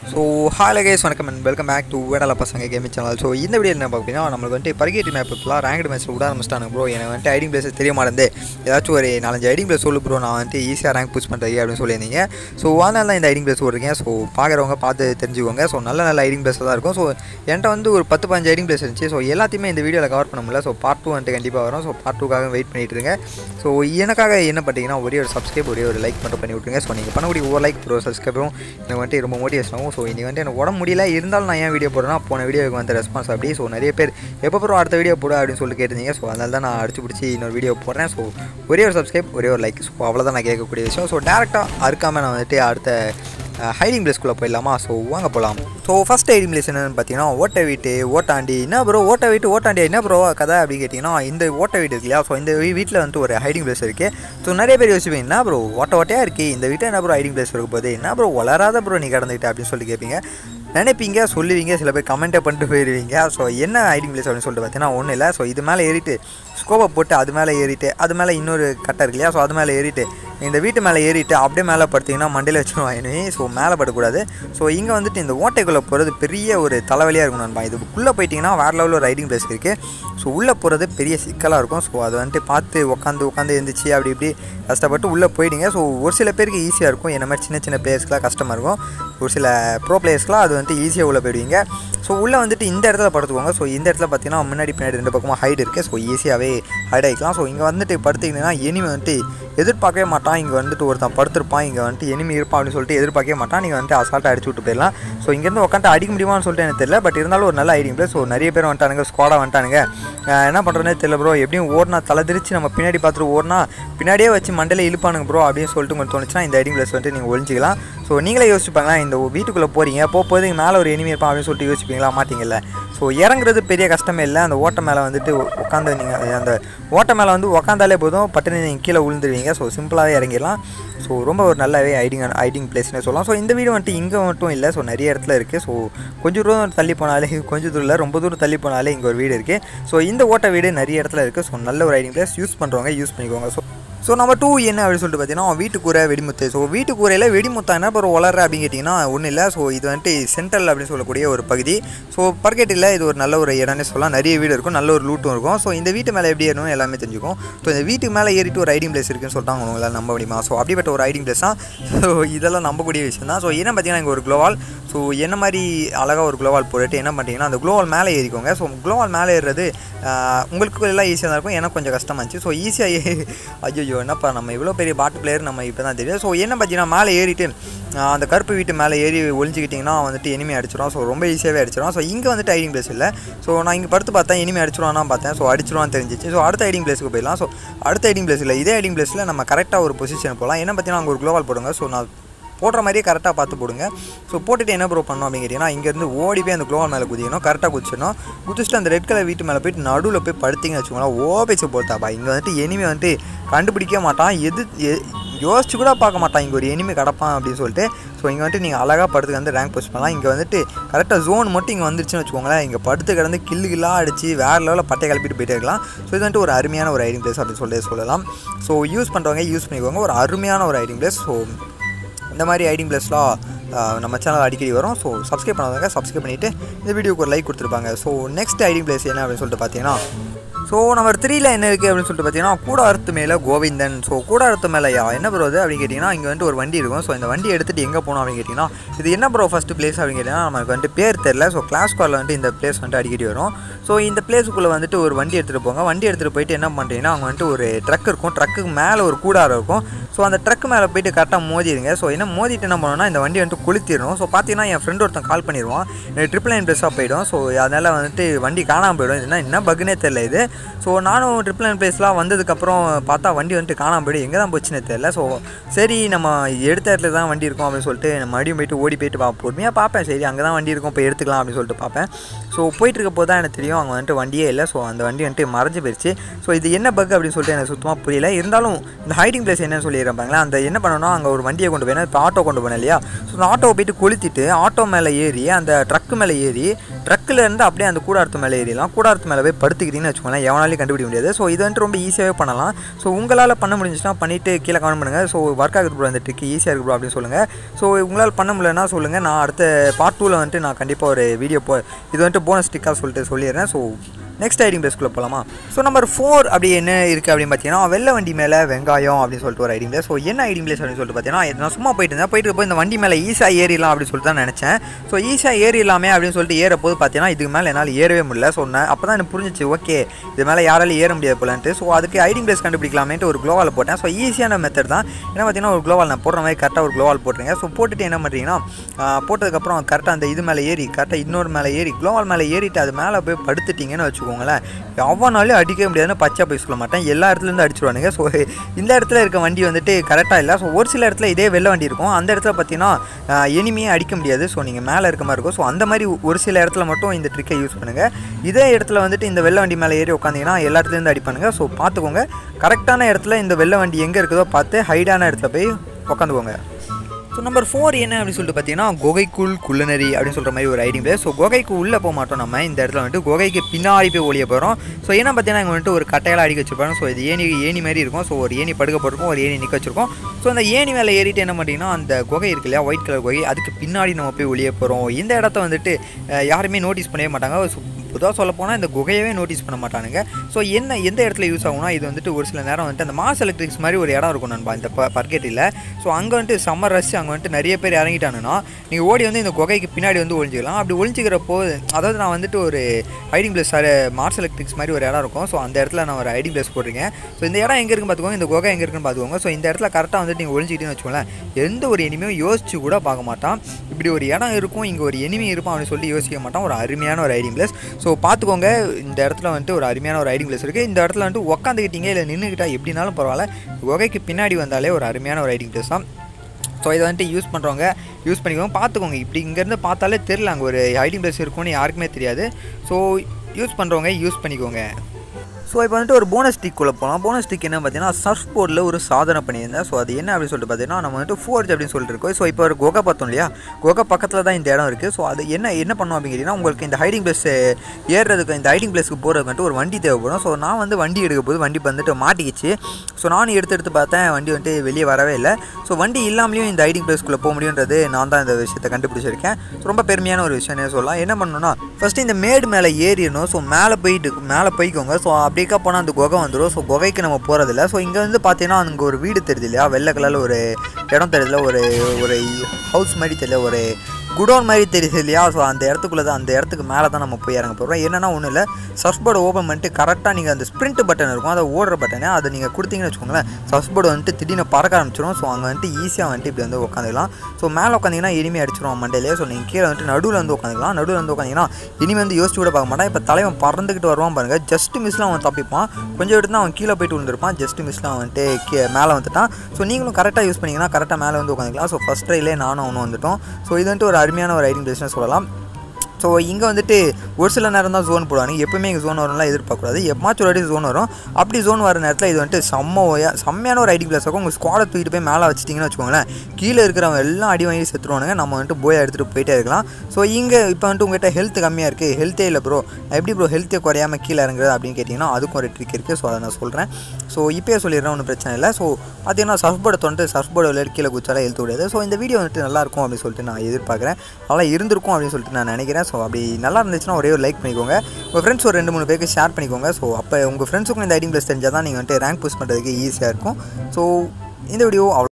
so hi guys வணக்கம் and welcome back to வேடல பசங்க கேமிங் சேனல் ஸோ இந்த வீடியோ என்ன பார்ப்பீங்கன்னா நம்மளுக்கு வந்துட்டு பரிகேட்டி மேப் ஃபுல்லாக ரேங்க்டு மேட்ச்சில் விட ஆரம்பிச்சிட்டாங்க ப்ரோ எனக்கு வந்துட்டு ஐடிங் பிளேஸ் தெரிய மாட்டேங்குது ஏதாச்சும் ஒரு நாலஞ்சு ஐடிங் பிளேஸ் சொல்லு ப்ரோ நான் வந்துட்டு ஈஸியாக ரேங்க் புஷ் பண்ணுறது அப்படின்னு சொல்லியிருந்தீங்க ஸோ அதனால தான் இந்த ஐடிங் பிளேஸ் விட்ருக்கேன் ஸோ பார்க்குறவங்க பார்த்து தெரிஞ்சுக்கோங்க ஸோ நல்ல நல்ல ஐடிங் பிளேஸ் தான் இருக்கும் ஸோ என்கிட்ட வந்து ஒரு பத்து பதினஞ்சு ஐடிங் பிளேஸ் இருந்துச்சு ஸோ எல்லாத்தையுமே இந்த வீடியோவில் கவர் பண்ண முடியல ஸோ பார்ட் டூ வந்துட்டு கண்டிப்பாக வரும் ஸோ பார்ட் டூக்காக வெயிட் பண்ணிட்டு இருங்க ஸோ எனக்காக என்ன பார்த்தீங்கன்னா ஒரே ஒரு சப்ஸ்கிரைப் ஒரே ஒரு லைக் மட்டும் பண்ணி விட்ருங்க ஸோ நீங்கள் பண்ணக்கூடிய ஒவ்வொரு லைக் ஒரு சப்ஸ்கிரைபரும் எனக்கு வந்துட்டு ரொம்ப மோட்டிவேஷன் ஆகும் ஸோ இன்றைக்கி வந்துட்டு எனக்கு உடம்பு முடியல இருந்தாலும் நான் ஏன் வீடியோ போடுறேன்னா போன வீடியோக்கு வந்து ரெஸ்பான்ஸ் அப்படி ஸோ நிறைய பேர் எப்போ ப்ரோ அடுத்த வீடியோ போடு அப்படின்னு சொல்லி கேட்டிருந்தீங்க ஸோ அதனால தான் நான் அடிச்சு பிடிச்சி இன்னொரு வீடியோ போடுறேன் ஸோ ஒரே ஒரு சப்ஸ்கிரைப் ஒரே ஒரு லைக் ஸோ அவ்வளோதான் நான் கேட்கக்கூடிய விஷயம் ஸோ டேரெக்டாக அறுக்காமல் நான் வந்துட்டு அடுத்த ஹைடிங் பிளேஸ்க்குள்ளே போயிடலாமா ஸோ வாங்க போகலாம் ஸோ ஃபஸ்ட் ஹைடிங் பிளேஸ் என்னென்னு பார்த்தீங்கன்னா ஓட்ட வீட்டு ஓட்டாண்டி என்ன ப்ரோ ஓட்ட வீட்டு ஓட்டாண்டி என்ன ப்ரோ கதை அப்படின்னு கேட்டிங்கன்னா இந்த ஓட்ட வீடு இருக்கு இல்லையா ஸோ இந்த வீட்டில் வந்துட்டு ஒரு ஹைடிங் பிளேஸ் இருக்குது ஸோ நிறைய பேர் யோசிப்பீங்க என்ன ப்ரோ ஓட்ட ஓட்டையாக இருக்குது இந்த வீட்டில் என்ன ப்ரோ ஹைடிங் பிளேஸ் இருக்க போது என்ன ப்ரோ வளராத ப்ரோ நீ கடந்துக்கிட்ட அப்படின்னு சொல்லி கேட்பீங்க நினைப்பீங்க சொல்லுவீங்க சில பேர் கமெண்ட்டை பண்ணிட்டு போயிடுவீங்க ஸோ என்ன ஐடிங் பிளேஸ் அப்படின்னு சொல்லிட்டு பார்த்தீங்கன்னா ஒன்றும் இல்லை ஸோ இது மேலே ஏறிட்டு ஸ்கோப்பை போட்டு அது மேலே ஏறிட்டு அது மேலே இன்னொரு கட்டை இருக்கு இல்லையா ஸோ அது மேலே ஏறிட்டு இந்த வீட்டு மேலே ஏறிட்டு அப்படியே மேலே படுத்திங்கன்னா மண்டையில் வச்சுருவாங்க ஸோ மேலே படக்கூடாது ஸோ இங்கே வந்துட்டு இந்த ஓட்டைக்குள்ளே போகிறது பெரிய ஒரு தலைவலியாக இருக்கும் நண்பா இதுக்குள்ளே போயிட்டிங்கன்னா வேறு லெவலில் ஒரு ரைடிங் பிளேஸ் இருக்குது ஸோ உள்ளே போகிறது பெரிய சிக்கலாக இருக்கும் ஸோ அதை வந்துட்டு பார்த்து உட்காந்து உட்காந்து எழுந்திரிச்சு அப்படி இப்படி கஷ்டப்பட்டு உள்ளே போயிடுங்க ஸோ ஒரு சில பேருக்கு ஈஸியாக இருக்கும் என்ன மாதிரி சின்ன சின்ன பிளேயர்ஸ்க்குலாம் கஷ்டமாக இருக்கும் ஒரு சில ப்ரோ பிளேயர்ஸ்க்குலாம் அது வந்துட்டு ஈஸியாக உள்ளே போயிடுவீங்க ஸோ உள்ளே வந்துட்டு இந்த இடத்துல படுத்துக்கோங்க ஸோ இந்த இடத்துல பார்த்தீங்கன்னா முன்னாடி பின்னாடி ரெண்டு பக்கமாக ஹைட் இருக்குது ஸோ ஈஸியாகவே ஹைட் ஆகிக்கலாம் ஸோ இங்கே வந்துட்டு படுத்திங்கன்னா எனிமி வந்துட்டு எதிர்பார்க்கவே மாட்டான் இங்கே வந்துட்டு ஒருத்தன் படுத்திருப்பான் இங்கே வந்துட்டு எனிமி இருப்பான் அப்படின்னு சொல்லிட்டு எதிர்பார்க்கவே மாட்டான் நீங்கள் வந்துட்டு அசால்ட்டாக அடிச்சு விட்டு போயிடலாம் ஸோ இங்கேருந்து உட்காந்து அடிக்க முடியுமான்னு சொல்லிட்டு எனக்கு தெரியல பட் இருந்தாலும் ஒரு நல்ல ஐடியா பிளேஸ் ஸோ நிறைய பேர் வந்துட்டானுங்க ஸ்குவாடாக வந்துட்டானுங்க அஹ் என்ன பண்ணுறதுனே தெரியல ப்ரோ எப்படியும் ஓடினா தலை திரிச்சு நம்ம பின்னாடி பார்த்துட்டு ஓடினா பின்னாடியே வச்சு மண்டையில் இழுப்பானுங்க ப்ரோ அப்படின்னு சொல்லிட்டு உங்களுக்கு தோணுச்சுன்னா இந்த ஐடிங் பிளேஸ் வந்துட்டு நீங்கள் ஒழிஞ்சிக்கலாம் ஸோ நீங்களே யோசிப்பாங்களா இந்த வீட்டுக்குள்ளே போகிறீங்க போகும்போது மேலே ஒரு எனிமி இருப்பான் அப்படின்னு சொல்லிட்டு யோசிப்பீங்களா மாட்டிங்கல்ல ஸோ இறங்குறது பெரிய கஷ்டமே இல்லை அந்த ஓட்டை மேலே வந்துட்டு உட்காந்து நீங்கள் அந்த ஓட்டை மேலே வந்து உக்காந்தாலே போதும் பட்டுன்னு நீங்கள் கீழே விழுந்துருவீங்க ஸோ சிம்பிளாகவே இறங்கிடலாம் ஸோ ரொம்ப ஒரு நல்லாவே ஐடிங் ஐடிங் பிளேஸ்னே சொல்லலாம் ஸோ இந்த வீடு வந்துட்டு இங்கே மட்டும் இல்லை ஸோ நிறைய இடத்துல இருக்குது ஸோ கொஞ்சம் தூரம் தள்ளி போனாலே கொஞ்சம் தூரம் இல்லை ரொம்ப தூரம் தள்ளி போனாலே இங்கே ஒரு வீடு இருக்குது ஸோ இந்த ஓட்ட வீடு நிறைய இடத்துல இருக்குது ஸோ நல்ல ஒரு ஐடிங் பிளேஸ் யூஸ் பண்ணுறவங்க யூஸ் பண்ணிக்கோங்க ஸோ ஸோ நம்ம டூ என்ன அப்படின்னு சொல்லிட்டு பார்த்தீங்கன்னா வீட்டுக்கூரை வெடிமுத்து ஸோ வீட்டுக்கூரையில் வெடிமுத்தா என்ன அப்புறம் வளர அப்படின்னு கேட்டிங்கன்னா ஒன்றும் இல்லை ஸோ இது வந்துட்டு சென்ட்ரல் அப்படின்னு சொல்லக்கூடிய ஒரு பகுதி ஸோ பர்கெட்டில் இது ஒரு நல்ல ஒரு இடம்னு சொல்லலாம் நிறைய வீடு இருக்கும் நல்ல ஒரு லூட்டும் இருக்கும் ஸோ இந்த வீட்டு மேலே எப்படி ஏறணும் எல்லாமே தெரிஞ்சுக்கும் ஸோ இந்த வீட்டுக்கு மேலே ஏறிட்டு ஒரு ஐடிங் பிளேஸ் இருக்குன்னு சொல்லிட்டாங்க உங்களால் நம்ப முடியுமா ஸோ அப்படிப்பட்ட ஒரு ஐடிங் பிளேஸ் தான் ஸோ இதெல்லாம் நம்பக்கூடிய விஷயம் தான் ஸோ என்ன பார்த்தீங்கன்னா இங்கே ஒரு க்ளோவால் ஸோ என்ன மாதிரி அழகாக ஒரு க்ளோவால் போட்டுட்டு என்ன பண்ணிட்டீங்கன்னா அந்த க்ளோவால் மேலே ஏறிக்கோங்க ஸோ க்ளோவால் மேலே ஏறுறது உங்களுக்கு எல்லாம் ஈஸியாக தான் இருக்கும் எனக்கு கொஞ்சம் கஷ்டமாக இருந்துச்சு ஸோ ஈஸியாக ஐயோ என்னப்பா நம்ம இவ்வளோ பெரிய பாட்டு பிளேயர் நம்ம இப்போ தான் தெரியும் ஸோ என்ன பார்த்தீங்கன்னா மேலே ஏறிட்டு அந்த கருப்பு வீட்டு மேலே ஏறி ஒழிஞ்சிக்கிட்டிங்கன்னா வந்துட்டு எனிமே அடிச்சிடும் ஸோ ரொம்ப ஈஸியாகவே அடிச்சிடும் ஸோ இங்கே வந்துட்டு ஐடிங் பிளேஸ் இல்லை ஸோ நான் இங்கே படுத்து பார்த்தேன் எனிமே அடிச்சிருவானா பார்த்தேன் ஸோ அடிச்சிருவான்னு தெரிஞ்சிச்சு ஸோ அடுத்த ஐடிங் பிளேஸுக்கு போயிடலாம் ஸோ அடுத்த ஐடிங் பிளேஸ் இல்லை இதே ஐடிங் பிளேஸில் நம்ம கரெக்டாக ஒரு பொசிஷன் போகலாம் என்ன பார்த்தீங்கன்னா அங்கே ஒரு க்ளோவால் போடுங்க ஸோ நான் போடுற மாதிரியே கரெக்டாக பார்த்து போடுங்க ஸோ போட்டுட்டு என்ன ப்ரோ பண்ணோம் அப்படின்னு கேட்டிங்கன்னா இங்கேருந்து ஓடி போய் அந்த க்ளோவால் மேலே குதிக்கணும் கரெக்டாக குதிச்சிடணும் குதிச்சுட்டு அந்த ரெட் கலர் வீட்டு மேலே போயிட்டு நடுவில் போய் படுத்திங்கன்னு வச்சுக்கோங்களேன் ஓ பேச்சு போட்டாப்பா இங்கே வந்துட்டு எனிமே வந்துட்டு கண்டுபிடிக்க மாட்டான் எது யோசிச்சு கூட பார்க்க மாட்டான் இங்கே ஒரு எனிமே கிடப்பான் அப்படின்னு சொல்லிட்டு ஸோ இங்கே வந்துட்டு நீங்கள் அழகாக படுத்துக்கு வந்து ரேங்க் போஸ்ட் பண்ணலாம் இங்கே வந்துட்டு கரெக்டாக ஜோன் மட்டும் இங்கே வந்துருச்சுன்னு வச்சுக்கோங்களேன் இங்கே படுத்து கிடந்து கில்லு கில்லாக அடிச்சு வேறு லெவலில் பட்டை கிளப்பிட்டு போயிட்டே இருக்கலாம் ஸோ இது வந்துட்டு ஒரு அருமையான ஒரு ஐடிங் பிளேஸ் அப்படின்னு சொல்லிட்டு சொல்லலாம் ஸோ யூஸ் பண்ணுறவங்க யூஸ் பண்ணிக்கோங்க ஒரு அருமையான ஒரு ஐடிங் பிளேஸ் ஸோ இந்த மாதிரி ஐடிங் பிளேஸ்லாம் நம்ம சேனல் அடிக்கடி வரும் ஸோ சப்ஸ்கிரைப் பண்ணாதவங்க சப்ஸ்கிரைப் பண்ணிவிட்டு இந்த வீடியோக்கு ஒரு லைக் கொடுத்துருப்பாங்க ஸோ நெக்ஸ்ட் ஐடிங் பிளேஸ் என்ன அப்படின்னு சொல்லிட்டு பார்த்தீங்கன்னா ஸோ நம்பர் த்ரீல என்ன இருக்குது அப்படின்னு சொல்லிட்டு பார்த்தீங்கன்னா கூட அறுத்து மேலே கோவிந்தன் ஸோ கூட அறுத்து மேலேயா என்ன ப்ரோ அது அப்படின்னு கேட்டிங்கன்னா இங்கே வந்துட்டு ஒரு வண்டி இருக்கும் ஸோ இந்த வண்டி எடுத்துகிட்டு எங்கே போகணும் அப்படின்னு கேட்டிங்கன்னா இது என்ன ப்ரோ ஃபஸ்ட்டு பிளேஸ் அப்படின்னு கேட்டிங்கன்னா நமக்கு வந்துட்டு பேர் தெரில ஸோ கிளாஸ் காரில் வந்துட்டு இந்த பிளேஸ் வந்துட்டு அடிக்கடி வரும் ஸோ இந்த பிளேஸுக்குள்ளே வந்துட்டு ஒரு வண்டி எடுத்துகிட்டு போங்க வண்டி எடுத்துகிட்டு போயிட்டு என்ன பண்ணுறீங்கன்னா அங்கே வந்துட்டு ஒரு ட்ரக் இருக்கும் ட்ரக்குக்கு மேலே ஒரு கூடாரம் இருக்கும் ஸோ அந்த ட்ரக் மேலே போயிட்டு கரெக்டாக மோதிடுங்க ஸோ என்ன மோதிட்டு என்ன பண்ணணும்னா இந்த வண்டி வந்துட்டு குளித்திடணும் ஸோ பார்த்தீங்கன்னா என் ஃப்ரெண்ட் ஒருத்தன் கால் பண்ணிடுவான் எனக்கு ட்ரிபிள் நைன் ப்ளஸாக போயிடும் ஸோ அதனால் வந்துட்டு வண்டி காணாமல் போயிடும் இதுனா என்ன பக்குனே தெரில இது ஸோ நானும் ட்ரிபிள் நைன் ப்ளேஸ்லாம் வந்ததுக்கப்புறம் பார்த்தா வண்டி வந்துட்டு காணாமல் போயிடும் எங்கே தான் போச்சுன்னே தெரில ஸோ சரி நம்ம எடுத்த இடத்துல தான் வண்டி இருக்கும் அப்படின்னு சொல்லிட்டு நம்ம மறுபடியும் போயிட்டு ஓடி போயிட்டு பா பொறுமையாக பார்ப்பேன் சரி அங்கே தான் வண்டி இருக்கும் போய் எடுத்துக்கலாம் அப்படின்னு சொல்லிட்டு பார்ப்பேன் ஸோ போயிட்டு இருக்க போது தான் எனக்கு தெரியும் அங்கே வந்துட்டு வண்டியே இல்லை ஸோ அந்த வண்டி வந்துட்டு மறைஞ்சு போயிடுச்சு ஸோ இது என்ன பக் அப்படின்னு சொல்லிட்டு எனக்கு சுத்தமாக புரியல இருந்தாலும் இந்த ஹைடிங் பிளேஸ் என்னன்னு சொல்லிடுறாங்களா அந்த என்ன பண்ணணும் அங்கே ஒரு வண்டியை கொண்டு போய் இப்போ ஆட்டோ கொண்டு போனேன் இல்லையா ஸோ அந்த ஆட்டோவை போயிட்டு கொளுத்திட்டு ஆட்டோ மேலே ஏறி அந்த ட்ரக் ட்ரக்கு மேலே ஏறி ட்ரக்கில் இருந்து அப்படியே அந்த கூடாரத்து மேலே ஏறிடலாம் கூடாரத்து மேலே போய் படுத்துக்கிட்டீங்கன்னு வச்சுக்கோங்களேன் எவனாலையும் கண்டுபிடிக்க முடியாது ஸோ இது வந்துட்டு ரொம்ப ஈஸியாகவே பண்ணலாம் ஸோ உங்களால் பண்ண முடிஞ்சுச்சுன்னா பண்ணிவிட்டு கீழே கமெண்ட் பண்ணுங்கள் ஸோ ஒர்க் ஆகுது ப்ரோ அந்த ட்ரிக் ஈஸியாக இருக்கு ப்ரோ அப்படின்னு சொல்லுங்கள் ஸோ உங்களால் பண்ண முடியலன்னா சொல்லுங்கள் நான் அடுத்த பார்ட் டூவில் வந்துட்டு நான் கண்டிப்பாக ஒரு வீடியோ போ இது வந்துட்டு போனஸ் ஸ்டிக்காக சொல்லிட்டு சொல்லிடுறேன் ஸோ நெக்ஸ்ட் ஐடிங் பிளேஸ்க்குள்ளே போகலாமா ஸோ நம்பர் ஃபோர் அப்படி என்ன இருக்குது அப்படின்னு பார்த்தீங்கன்னா வெள்ளை வண்டி மேலே வெங்காயம் அப்படின்னு சொல்லிட்டு ஒரு ஐடிங் பிளேஸ் ஸோ என்ன ஐடிங் பிளேஸ் அப்படின்னு சொல்லிட்டு பார்த்தீங்கன்னா நான் சும்மா போயிட்டு இருந்தேன் போயிட்டு இருப்போம் இந்த வண்டி மேலே ஈஸியாக ஏறிடலாம் அப்படின்னு சொல்லிட்டு தான் நினச்சேன் ஸோ ஈஸியாக ஏறிடலாமே அப்படின்னு சொல்லிட்டு ஏறப்போது பார்த்தீங்கன்னா இதுக்கு மேலே என்னால் ஏறவே முடியல சொன்னேன் அப்போ தான் எனக்கு புரிஞ்சிச்சு ஓகே இது மேலே யாராலும் ஏற முடியாது போலன்ட்டு ஸோ அதுக்கு ஐடிங் பிளேஸ் கண்டுபிடிக்கலாமேன்ட்டு ஒரு க்ளோவால் போட்டேன் ஸோ ஈஸியான மெத்தட் தான் என்ன பார்த்தீங்கன்னா ஒரு க்ளோவால் நான் போடுற மாதிரி கரெக்டாக ஒரு க்ளோவால் போட்டுருங்க ஸோ போட்டுட்டு என்ன பண்ணுறீங்கன்னா போட்டதுக்கப்புறம் கரெக்டாக அந்த இது மேலே ஏறி கரெக்டாக இன்னொரு மேலே ஏறி க்ளோவால் மேலே ஏறிட்டு அது மேலே போய் படுத்துட்டிங்கன்னு வச்சுக்கோங்களேன் அவனாலையும் அடிக்கவே முடியாதுன்னு பச்சை போய் சொல்ல மாட்டேன் எல்லா இடத்துலேருந்து அடிச்சிருவானுங்க ஸோ இந்த இடத்துல இருக்க வண்டி வந்துட்டு கரெக்டாக இல்லை ஸோ ஒரு சில இடத்துல இதே வெள்ளை வண்டி இருக்கும் அந்த இடத்துல பார்த்தீங்கன்னா எனிமையே அடிக்க முடியாது ஸோ நீங்கள் மேலே இருக்க மாதிரி இருக்கும் ஸோ அந்த மாதிரி ஒரு சில இடத்துல மட்டும் இந்த ட்ரிக்கை யூஸ் பண்ணுங்கள் இதே இடத்துல வந்துட்டு இந்த வெள்ளை வண்டி மேலே ஏறி உட்காந்திங்கன்னா எல்லா இடத்துலேருந்து அடிப்பானுங்க ஸோ பார்த்துக்கோங்க கரெக்டான இடத்துல இந்த வெள்ளை வண்டி எங்கே இருக்குதோ பார்த்து ஹைடான இடத்துல போய் உட்காந்துக்கோங்க ஸோ நம்பர் ஃபோர் என்ன அப்படின்னு சொல்லிட்டு பார்த்தீங்கன்னா குகைக்குள் குள்ளநரி அப்படின்னு சொல்கிற மாதிரி ஒரு ஐடிங் பிளேஸ் ஸோ குகைக்கு உள்ளே போக மாட்டோம் நம்ம இந்த இடத்துல வந்துட்டு குகைக்கு பின்னாடி போய் ஒளிய போகிறோம் ஸோ என்ன பார்த்தீங்கன்னா இங்கே வந்துட்டு ஒரு கட்டையெல்லாம் அடிக்க வச்சிருப்பாங்க ஸோ இது ஏணி ஏணி மாதிரி இருக்கும் ஸோ ஒரு ஏணி படுக்க போட்டிருக்கும் ஒரு ஏணி நிற்க வச்சிருக்கோம் ஸோ அந்த ஏணி மேலே ஏறிட்டு என்ன பண்ணிங்கன்னா அந்த குகை இருக்கு இல்லையா ஒயிட் கலர் குகை அதுக்கு பின்னாடி நம்ம போய் ஒளிய போகிறோம் இந்த இடத்த வந்துட்டு அஹ், யாருமே நோட்டீஸ் பண்ணவே மாட்டாங்க ஸோ பொதுவாக சொல்ல போனால் இந்த குகையவே நோட்டீஸ் பண்ண மாட்டானுங்க ஸோ என்ன எந்த இடத்துல யூஸ் ஆகும்னா இது வந்துட்டு ஒரு சில நேரம் வந்துட்டு அந்த மாஸ் எலக்ட்ரிக்ஸ் மாதிரி ஒரு இடம் இருக்கும் நண்பா இந்த ப பர்கெட்டில் ஸோ அங்கே வந்துட்டு சம்மர் ரஷ் அங்கே வந்துட்டு நிறைய பேர் இறங்கிட்டானுன்னா நீங்கள் ஓடி வந்து இந்த குகைக்கு பின்னாடி வந்து ஒழிஞ்சிக்கலாம் அப்படி ஒழிஞ்சிக்கிறப்போ அதாவது நான் வந்துட்டு ஒரு ஹைடிங் பிளேஸ் மார்ஸ் எலக்ட்ரிக்ஸ் மாதிரி ஒரு இடம் இருக்கும் ஸோ அந்த இடத்துல நான் ஒரு ஹைடிங் பிளேஸ் போட்டிருக்கேன் ஸோ இந்த இடம் எங்கே இருக்குன்னு பார்த்துக்கோங்க இந்த குகை எங்கே இருக்குன்னு பார்த்துக்கோங்க ஸோ இந்த இடத்துல கரெக்டாக வந்துட்டு நீங்கள் ஒழிஞ்சிக்கிட்டேன்னு வச்சுக்கோங்களேன் எந்த ஒரு எனிமையும் யோசிச்சு கூட பார்க்க மாட்டான் இப்படி ஒரு இடம் இருக்கும் இங்கே ஒரு எனிமி இருக்கும் அப்படின்னு சொல்லி யோசிக்க மாட்டான் ஒரு அருமையான ஒரு ஹைடிங் பிளேஸ் ஸோ பார்த்துக்கோங்க இந்த இடத்துல வந்துட்டு ஒரு அருமையான ஒரு ஹைடிங் பிளேஸ் இருக்குது இந்த இடத்துல வந்துட்டு உட்காந்துக்கிட்டீங்க இல்லை நின்றுக்கிட்டா எப்படினாலும் பரவாயில்ல குகைக்கு பின்னாடி வந்தாலே ஒரு அருமையான ஒரு ஹைடிங் பிளேஸ் தான் ஸோ இதை வந்துட்டு யூஸ் பண்ணுறவங்க யூஸ் பண்ணிக்கோங்க பார்த்துக்கோங்க இப்படி இங்கேருந்து பார்த்தாலே தெரில அங்கே ஒரு ஹைடிங் பிளேஸ் இருக்கும்னு யாருக்குமே தெரியாது ஸோ யூஸ் பண்ணுறவங்க யூஸ் பண்ணிக்கோங்க ஸோ இப்போ வந்துட்டு ஒரு போனஸ் ஸ்டிக்குள்ளே போகலாம் போனஸ் ஸ்டிக் என்ன பார்த்தீங்கன்னா சர்ஃப் போர்டில் ஒரு சாதனை பண்ணியிருந்தேன் ஸோ அது என்ன அப்படின்னு சொல்லிட்டு பார்த்தீங்கன்னா நம்ம வந்துட்டு ஃபோர்ஜ் அப்படின்னு சொல்லிட்டு இருக்கோம் ஸோ இப்போ ஒரு குகை பார்த்தோம் இல்லையா குகை பக்கத்தில் தான் இந்த இடம் இருக்குது ஸோ அது என்ன என்ன பண்ணுவோம் அப்படிங்கிறீங்கன்னா உங்களுக்கு இந்த ஹைடிங் பிளேஸ் ஏறுறதுக்கு இந்த ஹைடிங் பிளேஸ்க்கு போகிறதுக்கு வந்துட்டு ஒரு வண்டி தேவைப்படும் ஸோ நான் வந்து வண்டி எடுக்க போது வண்டி வந்துட்டு மாட்டிக்கிச்சு ஸோ நானும் எடுத்து எடுத்து பார்த்தேன் வண்டி வந்துட்டு வெளியே வரவே இல்லை ஸோ வண்டி இல்லாமலேயும் இந்த ஹைடிங் பிளேஸ்க்குள்ளே போக முடியுன்றது நான் தான் இந்த விஷயத்தை கண்டுபிடிச்சிருக்கேன் ஸோ ரொம்ப பெருமையான ஒரு விஷயம்னே சொல்லலாம் என்ன பண்ணணும்னா ஃபஸ்ட்டு இந்த மேடு மேலே ஏறிடணும் ஸோ மேலே போயிட்டு மேலே போய்க்கோங்க ஸோ அப்படிக்கா போனால் அந்த குகை வந்துடும் ஸோ குகைக்கு நம்ம போகிறதில்ல ஸோ இங்கே வந்து பார்த்தீங்கன்னா அங்கே ஒரு வீடு தெரியுது இல்லையா வெள்ளை கலரில் ஒரு இடம் தெரியுதுல ஒரு ஒரு ஹவுஸ் மாதிரி தெரியல ஒரு குடோன் மாதிரி தெரியுது இல்லையா ஸோ அந்த இடத்துக்குள்ளே தான் அந்த இடத்துக்கு மேலே தான் நம்ம போய் இறங்க போகிறோம் என்னன்னா ஒன்றும் இல்லை சர்ஃப் போர்டு ஓப்பன் பண்ணிட்டு கரெக்டாக நீங்கள் அந்த ஸ்ப்ரிண்ட் பட்டன் இருக்கும் அதை ஓடுற பட்டனை அதை நீங்கள் கொடுத்தீங்கன்னு வச்சுக்கோங்களேன் சர்ஃப் போர்டு வந்துட்டு திடீர்னு பறக்க ஆரம்பிச்சிடும் ஸோ அங்கே வந்துட்டு ஈஸியாக வந்துட்டு இப்படி வந்து உட்காந்துக்கலாம் ஸோ மேலே உட்காந்திங்கன்னா இனிமே அடிச்சிடும் மண்டையிலே ஸோ நீங்கள் கீழே வந்துட்டு நடுவில் வந்து உட்காந்துக்கலாம் நடுவில் வந்து உட்காந்திங்கன்னா இனிமே வந்து யோசிச்சு கூட பார்க்க மாட்டான் இப்போ தலைவன் பறந்துக்கிட்டு வருவான் பாருங்கள் ஜஸ்ட் மிஸ்லாம் அவன் தப்பிப்பான் கொஞ்சம் எடுத்து அவன் கீழே போயிட்டு விழுந்திருப்பான் ஜஸ்ட் மிஸ்லாம் அவன் வந்துட்டு கீ மேலே வந்துட்டான் ஸோ நீங்களும் கரெக்டாக யூஸ் பண்ணிங்கன்னா கரெக்டாக மேலே வந்து உட்காந்துக்கலாம் ஸோ ஃபஸ்ட் ட்ரைலே நானும் அவனும் வந்துட்டோம் ஸோ இது வந்துட்டு ஒரு அருமையான ஒரு ஐடிங் பிளேஸ்னு சொல்லலாம் ஸோ இங்கே வந்துட்டு ஒரு சில நேரம் தான் ஜோன் போடுவாங்க எப்பவுமே இங்கே ஜோன் வரும்லாம் எதிர்பார்க்கக்கூடாது எப்பமாச்சும் ஒரு வாட்டி ஜோன் வரும் அப்படி ஜோன் வர நேரத்தில் இது வந்துட்டு செம்ம ஒயா- செம்மையான ஒரு ஐடி பிளேஸ் இருக்கும் உங்கள் ஸ்குவாடை தூக்கிட்டு போய் மேலே வச்சிட்டிங்கன்னு வச்சுக்கோங்களேன் கீழே இருக்கிறவங்க எல்லாம் அடி வாங்கி செத்துருவானுங்க நம்ம வந்துட்டு போய் எடுத்துகிட்டு போயிட்டே இருக்கலாம் ஸோ இங்கே இப்போ வந்துட்டு உங்கள்கிட்ட ஹெல்த் கம்மியாக இருக்குது ஹெல்த்தே இல்லை ப்ரோ எப்படி ப்ரோ ஹெல்த்தே குறையாமல் கீழே இறங்குறது அப்படின்னு கேட்டிங்கன்னா அதுக்கும் ஒரு ட்ரிக் இருக்குது ஸோ அதை நான் சொல்கிறேன் ஸோ இப்போயே சொல்லிடுறேன் ஒன்றும் பிரச்சனை இல்லை ஸோ பார்த்தீங்கன்னா சர்ஃப் போர்டை தொண்டு சர்ஃப் போர்டு விளையாடி கீழே குச்சாலே ஹெல்த் விடாது ஸோ இந்த வீடியோ வந்துட்டு நல்லா இருக்கும் அப்படின்னு சொல்லிட்டு நான் எதிர்பார்க்குறேன் நல்லா இருந்திருக்கும் அப்படின்னு சொல்லிட்டு நான் நினைக்கிறேன் ஸோ அப்படி நல்லா இருந்துச்சுன்னா ஒரே ஒரு லைக் பண்ணிக்கோங்க உங்கள் ஃப்ரெண்ட்ஸ் ஒரு ரெண்டு மூணு பேருக்கு ஷேர் பண்ணிக்கோங்க ஸோ அப்போ உங்கள் ஃப்ரெண்ட்ஸுக்கும் இந்த ஐடிங் ப்ளஸ் தெரிஞ்சால் தான் நீங்கள் வந்துட்டு ரேங்க் புஷ் பண்ணுறதுக்கு ஈஸியாக இருக்கும் ஸோ இந்த வீடியோ அவ்வளோ